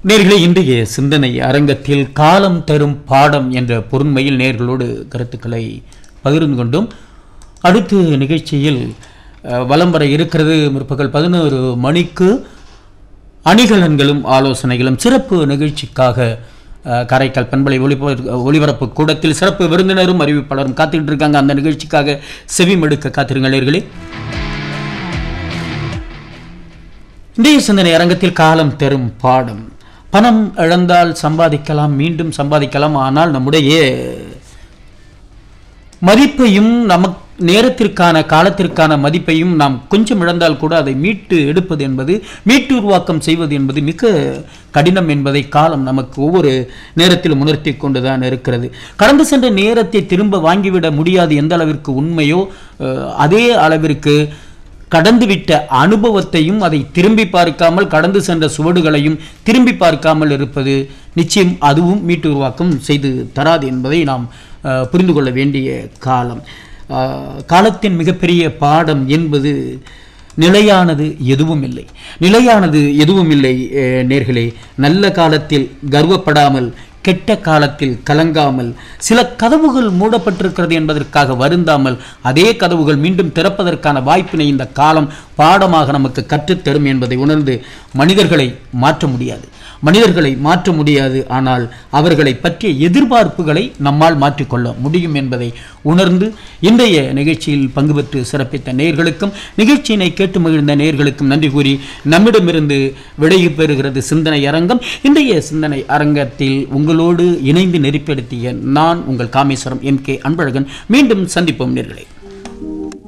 நேர்களே இன்றைய சிந்தனை அரங்கத்தில் காலம் தரும் பாடம் என்ற பொருண்மையில் நேர்களோடு கருத்துக்களை பகிர்ந்து கொண்டோம் அடுத்து நிகழ்ச்சியில் அஹ், வலம் வர இருக்கிறது முற்பகல் பதினோரு மணிக்கு அணிகலன்களும் ஆலோசனைகளும் சிறப்பு நிகழ்ச்சிக்காக அஹ், காரைக்கால் பண்பலை ஒளிபர ஒளிபரப்பு கூடத்தில் சிறப்பு விருந்தினரும் அறிவிப்பாளரும் காத்துக்கிட்டு இருக்காங்க அந்த நிகழ்ச்சிக்காக செவிமடுக்க காத்திருங்கள் நேர்களே இன்றைய சிந்தனை அரங்கத்தில் காலம் தரும் பாடம் பணம் இழந்தால் சம்பாதிக்கலாம் மீண்டும் சம்பாதிக்கலாம் ஆனால் நம்முடைய மதிப்பையும் நமக்கு நேரத்திற்கான காலத்திற்கான மதிப்பையும் நாம் கொஞ்சம் இழந்தால் கூட அதை மீட்டு எடுப்பது என்பது மீட்டு உருவாக்கம் செய்வது என்பது மிக கடினம் என்பதை காலம் நமக்கு ஒவ்வொரு நேரத்திலும் உணர்த்தி கொண்டுதான் இருக்கிறது கடந்து சென்ற நேரத்தை திரும்ப வாங்கிவிட முடியாது எந்த அளவிற்கு உண்மையோ அஹ், அதே அளவிற்கு கடந்துவிட்ட அனுபவத்தையும் அதை திரும்பி பார்க்காமல் கடந்து சென்ற சுவடுகளையும் திரும்பி பார்க்காமல் இருப்பது நிச்சயம் அதுவும் மீட்டு உருவாக்கம் செய்து தராது என்பதை நாம் அஹ், புரிந்து கொள்ள வேண்டிய காலம் அஹ், காலத்தின் மிகப்பெரிய பாடம் என்பது நிலையானது எதுவும் இல்லை நிலையானது எதுவும் இல்லை அஹ், நேர்களே நல்ல காலத்தில் கர்வப்படாமல் கெட்ட காலத்தில் கலங்காமல் சில கதவுகள் மூடப்பட்டிருக்கிறது என்பதற்காக வருந்தாமல் அதே கதவுகள் மீண்டும் திறப்பதற்கான வாய்ப்பினை இந்த காலம் பாடமாக நமக்கு கற்றுத்தரும் என்பதை உணர்ந்து மனிதர்களை மாற்ற முடியாது மனிதர்களை மாற்ற முடியாது ஆனால் அவர்களை பற்றிய எதிர்பார்ப்புகளை நம்மால் மாற்றிக்கொள்ள முடியும் என்பதை உணர்ந்து இன்றைய நிகழ்ச்சியில் பங்கு பெற்று சிறப்பித்த நேயர்களுக்கும் நிகழ்ச்சியினை கேட்டு மகிழ்ந்த நேயர்களுக்கும் நன்றி கூறி நம்மிடமிருந்து விடைவு பெறுகிறது சிந்தனை அரங்கம் இன்றைய சிந்தனை அரங்கத்தில் உங்களோடு இணைந்து நெறிப்படுத்திய நான் உங்கள் காமேஸ்வரம் எம் கே அன்பழகன் மீண்டும் சந்திப்போம் நேர்களே